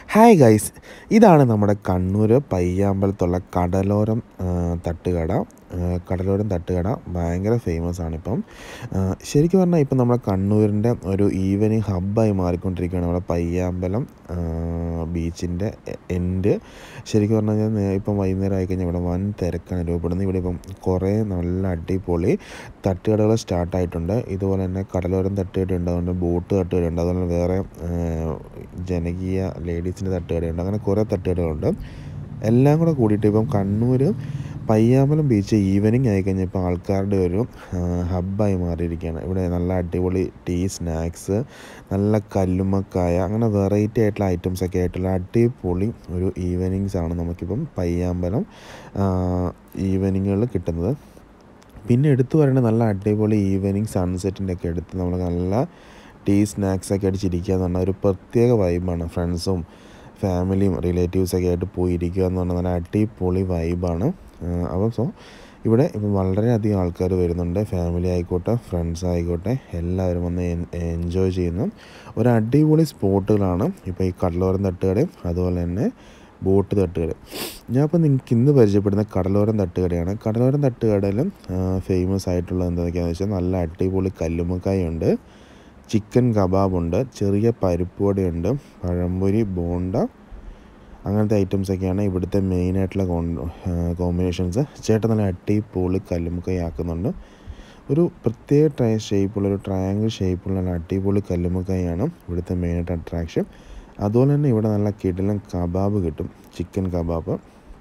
hi guys ഇതാണ് നമ്മുടെ കണ്ണൂർ പയ്യാമ്പലത്തുള്ള കടലോരം ആ, തട്ടുകട ആ, കടലോരം തട്ടുകട ഭയങ്കര ഫേമസ് ആണ് ഇപ്പം ആ, ശരിക്കും പറഞ്ഞാൽ ഇപ്പം നമ്മുടെ കണ്ണൂരിൻ്റെ ഒരു ഈവനിങ് ഹബ്ബായി മാറിക്കൊണ്ടിരിക്കുകയാണ് നമ്മുടെ പയ്യാമ്പലം ബീച്ചിൻ്റെ എൻഡ് ശരിക്കും പറഞ്ഞു കഴിഞ്ഞാൽ നേ- ഇപ്പം വൈകുന്നേരം ആയിക്കഴിഞ്ഞാൽ ഇവിടെ വൻ തിരക്കാണ് രൂപപ്പെടുന്നത് ഇവിടെ ഇപ്പം കുറേ നല്ല അടിപൊളി തട്ടുകടകൾ സ്റ്റാർട്ടായിട്ടുണ്ട് ഇതുപോലെ തന്നെ കടലോരം തട്ടുകടയുണ്ട് അതുകൊണ്ട് ബോട്ട് തട്ടുകടയുണ്ട് അതുപോലെ തന്നെ വേറെ ആ, ജനകീയ ലേഡീസിൻ്റെ തട്ടുകടയുണ്ട് അങ്ങനെ കുറേ തട്ടുകടകളുണ്ട് എല്ലാം കൂടെ കൂടിയിട്ട് ഇപ്പം കണ്ണൂർ പയ്യാമ്പലം ബീച്ച് ഈവനിങ് ആയിക്കഴിഞ്ഞാൽ ഇപ്പോൾ ആൾക്കാരുടെ ഒരു ഹബ്ബായി മാറിയിരിക്കുകയാണ് ഇവിടെ നല്ല അടിപൊളി ടീ സ്നാക്സ് നല്ല കല്ലുമ്മക്കായ അങ്ങനെ വെറൈറ്റി ആയിട്ടുള്ള ഐറ്റംസ് ഒക്കെ ആയിട്ടുള്ള അടിപൊളി ഒരു ഈവനിങ്സ് ആണ് നമുക്കിപ്പം പയ്യാമ്പലം ഈവനിങ്ങുകളിൽ കിട്ടുന്നത് പിന്നെ എടുത്തു പറയേണ്ട നല്ല അടിപൊളി ഈവനിങ് സൺസെറ്റിൻ്റെ ഒക്കെ എടുത്ത് നമ്മൾ നല്ല ടീ സ്നാക്സ് ഒക്കെ അടിച്ചിരിക്കുക എന്ന് പറഞ്ഞാൽ ഒരു പ്രത്യേക വൈബാണ് ഫ്രണ്ട്സും ഫാമിലിയും റിലേറ്റീവ്സൊക്കെ ആയിട്ട് പോയിരിക്കുക എന്ന് പറഞ്ഞാൽ നല്ല അടിപൊളി വൈബാണ് അപ്പം സോ ഇവിടെ ഇപ്പം വളരെയധികം ആൾക്കാർ വരുന്നുണ്ട് ഫാമിലി ആയിക്കോട്ടെ ഫ്രണ്ട്സ് ആയിക്കോട്ടെ എല്ലാവരും വന്ന് എൻജോയ് ചെയ്യുന്ന ഒരു അടിപൊളി സ്പോട്ടുകളാണ് ഇപ്പോൾ ഈ കടലോരം തട്ടുകടയും അതുപോലെ തന്നെ ബോട്ട് തട്ടുകട ഞാൻ ഇപ്പോൾ നിങ്ങൾക്ക് ഇന്ന് പരിചയപ്പെടുന്ന കടലോരം തട്ടുകടയാണ് കടലോരം തട്ടുകടയിലും ഫേമസ് ആയിട്ടുള്ളത് എന്താണെന്ന് വെച്ചാൽ നല്ല അടിപൊളി കല്ലുമ്മക്കായുണ്ട് ചിക്കൻ കബാബുണ്ട് ചെറിയ പരിപ്പ് വടയുണ്ട് പഴംപൊരി ബോണ്ട അങ്ങനത്തെ ഐറ്റംസൊക്കെയാണ് ഇവിടുത്തെ മെയിനായിട്ടുള്ള കോമ്പിനേഷൻസ് ചേട്ടൻ നല്ല അടിപൊളി കല്ലുമ്മക്കായി ആക്കുന്നുണ്ട് ഒരു പ്രത്യേക ട്രൈ ഷേപ്പുള്ള ഒരു ട്രയാങ്കിൾ ഷേപ്പുള്ള നല്ല അടിപൊളി കല്ലുമ്മക്കായാണ് ഇവിടുത്തെ മെയിനായിട്ട് അട്രാക്ഷൻ അതുപോലെ തന്നെ ഇവിടെ നല്ല കിടിലൻ കബാബ് കിട്ടും ചിക്കൻ കബാബ്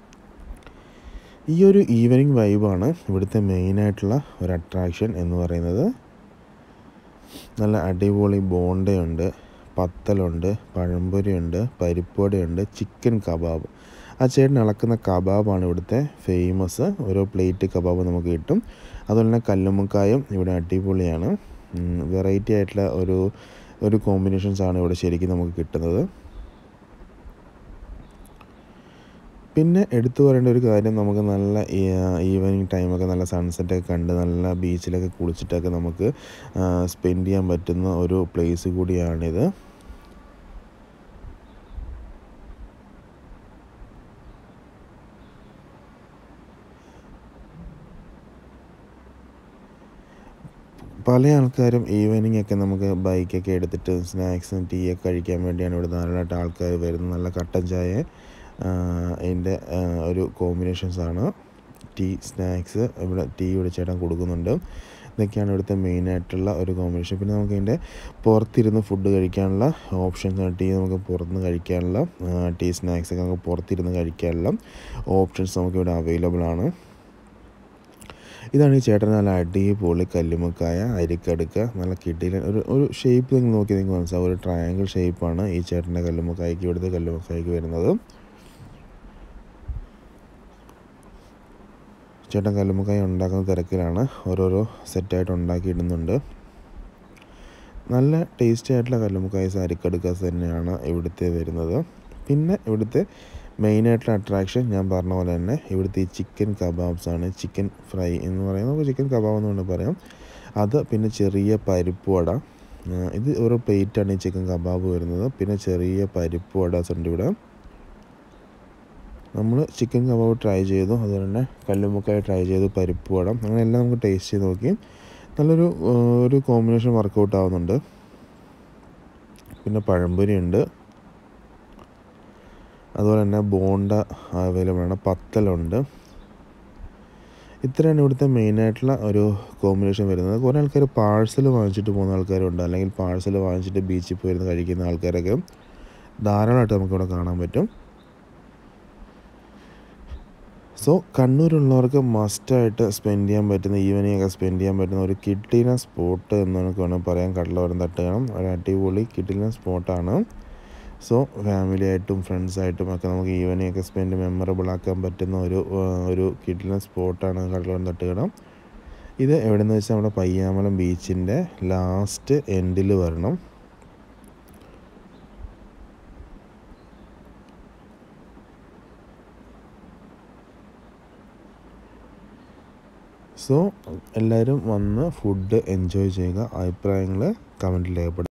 ഈ ഒരു ഈവനിങ് വൈബാണ് ഇവിടുത്തെ മെയിനായിട്ടുള്ള ഒരു അട്രാക്ഷൻ എന്ന് പറയുന്നത് നല്ല അടിപൊളി ബോണ്ടയുണ്ട് പത്തലുണ്ട് പഴംപൊരിയുണ്ട് പരിപ്പുവടയുണ്ട് ചിക്കൻ കബാബ് ആ ചേട്ടൻ ഇളക്കുന്ന കബാബാണ് ഇവിടുത്തെ ഫേമസ് ഓരോ പ്ലേറ്റ് കബാബ് നമുക്ക് കിട്ടും അതുപോലെ തന്നെ കല്ലുമ്മക്കായും ഇവിടെ അടിപൊളിയാണ് വെറൈറ്റി ആയിട്ടുള്ള ഒരു ഒരു കോമ്പിനേഷൻസ് ആണ് ഇവിടെ ശരിക്കും നമുക്ക് കിട്ടുന്നത് പിന്നെ എടുത്തു പറയേണ്ട ഒരു കാര്യം നമുക്ക് നല്ല ഈവനിങ് ടൈമൊക്കെ നല്ല സൺസെറ്റൊക്കെ കണ്ട് നല്ല ബീച്ചിലൊക്കെ കുളിച്ചിട്ടൊക്കെ നമുക്ക് സ്പെൻഡ് ചെയ്യാൻ പറ്റുന്ന ഒരു പ്ലേസ് കൂടിയാണിത് പല ആൾക്കാരും ഈവനിങ് ഒക്കെ നമുക്ക് ബൈക്കൊക്കെ എടുത്തിട്ട് സ്നാക്സും ടീ ഒക്കെ കഴിക്കാൻ വേണ്ടിയാണ് ഇവിടെ ധാരാളമായിട്ട് ആൾക്കാർ വരുന്നത് നല്ല കട്ടൻ ചായ അതിൻ്റെ ഒരു കോമ്പിനേഷൻസ് ആണ് ടീ സ്നാക്സ് ഇവിടെ ടീ ഇവിടെ ചേട്ടൻ കൊടുക്കുന്നുണ്ട് ഇതൊക്കെയാണ് ഇവിടുത്തെ മെയിനായിട്ടുള്ള ഒരു കോമ്പിനേഷൻ പിന്നെ നമുക്ക് ഇതിൻ്റെ പുറത്തിരുന്ന് ഫുഡ് കഴിക്കാനുള്ള ഓപ്ഷൻസ് ടീ നമുക്ക് പുറത്തുനിന്ന് കഴിക്കാനുള്ള ടീ സ്നാക്സ് ഒക്കെ നമുക്ക് പുറത്തിരുന്ന് കഴിക്കാനുള്ള ഓപ്ഷൻസ് നമുക്ക് ഇവിടെ അവൈലബിൾ ആണ് ഇതാണ് ഈ ചേട്ടൻ നല്ല അടിപൊളി കല്ലുമ്മക്കായ അരിക്കടുക്ക നല്ല കിട്ടിയില്ല ഒരു ഒരു ഷേപ്പ് നിങ്ങൾ നോക്കി നിങ്ങൾക്ക് മനസ്സിലാവും ഒരു ട്രയാങ്കിൾ ഷേപ്പാണ് ഈ ചേട്ടൻ്റെ കല്ലുമ്മക്കായ്ക്ക് ഇവിടുത്തെ കല്ലുമ്മക്കായ്ക്ക് വരുന്നത് ചേട്ടൻ കല്ലുമ്മക്കായ ഉണ്ടാക്കുന്ന തിരക്കിലാണ് ഓരോരോ സെറ്റായിട്ട് ഉണ്ടാക്കിയിടുന്നുണ്ട് നല്ല ടേസ്റ്റി ആയിട്ടുള്ള കല്ലുമ്മക്കായ അരിക്കടുക്കാസ് തന്നെയാണ് ഇവിടുത്തെ വരുന്നത് പിന്നെ ഇവിടുത്തെ മെയിനായിട്ടുള്ള അട്രാക്ഷൻ ഞാൻ പറഞ്ഞ പോലെ തന്നെ ഇവിടുത്തെ ഈ ചിക്കൻ കബാബ്സ് ആണ് ചിക്കൻ ഫ്രൈ എന്ന് പറയുന്നത് നമുക്ക് ചിക്കൻ കബാബ് എന്ന് വേണമെങ്കിൽ പറയാം അത് പിന്നെ ചെറിയ പരിപ്പ് വട ഇത് ഓരോ പ്ലേറ്റാണ് ഈ ചിക്കൻ കബാബ് വരുന്നത് പിന്നെ ചെറിയ പരിപ്പ് വടാസ് ഉണ്ട് ഇവിടെ നമ്മൾ ചിക്കൻ കബാബ് ട്രൈ ചെയ്തു അതുപോലെ തന്നെ കല്ലുമുക്കായി ട്രൈ ചെയ്തു പരിപ്പ് വടം അങ്ങനെ എല്ലാം നമുക്ക് ടേസ്റ്റ് ചെയ്ത് നോക്കി നല്ലൊരു ഒരു കോമ്പിനേഷൻ വർക്കൗട്ട് ആവുന്നുണ്ട് പിന്നെ പഴംപൊരി ഉണ്ട് അതുപോലെ തന്നെ ബോണ്ട അവൈലബിൾ ആണ് പത്തലുണ്ട് ഇത്രയാണ് ഇവിടുത്തെ മെയിനായിട്ടുള്ള ഒരു കോമ്പിനേഷൻ വരുന്നത് കുറേ ആൾക്കാർ പാഴ്സൽ വാങ്ങിച്ചിട്ട് പോകുന്ന ആൾക്കാരുണ്ട് അല്ലെങ്കിൽ പാഴ്സൽ വാങ്ങിച്ചിട്ട് ബീച്ചിൽ പോയിരുന്ന് കഴിക്കുന്ന ആൾക്കാരൊക്കെ ധാരാളമായിട്ട് നമുക്കിവിടെ കാണാൻ പറ്റും സോ കണ്ണൂരുള്ളവർക്ക് മസ്റ്റായിട്ട് സ്പെൻഡ് ചെയ്യാൻ പറ്റുന്ന ഈവനിങ് ഒക്കെ സ്പെൻഡ് ചെയ്യാൻ പറ്റുന്ന ഒരു കിട്ടിന സ്പോട്ട് എന്ന് നമുക്ക് വേണമെങ്കിൽ പറയാം കടലോരം തട്ടുകണം ഒരു അടിപൊളി കിട്ടിന സ്പോട്ടാണ് സോ ഫാമിലി ആയിട്ടും ഫ്രണ്ട്സായിട്ടും ഒക്കെ നമുക്ക് ഈവനിങ് ഒക്കെ സ്പെൻഡ് മെമ്മറബിൾ ആക്കാൻ പറ്റുന്ന ഒരു ഒരു കിട്ടിന സ്പോട്ടാണ് കടലോരം തട്ടുകടം ഇത് എവിടെയെന്ന് വെച്ചാൽ നമ്മുടെ പയ്യാമലം ബീച്ചിൻ്റെ ലാസ്റ്റ് എൻഡിൽ വരണം സോ എല്ലാവരും വന്ന് ഫുഡ് എൻജോയ് ചെയ്യുക അഭിപ്രായങ്ങൾ കമൻറ്റിൽ രേഖപ്പെടുത്തുക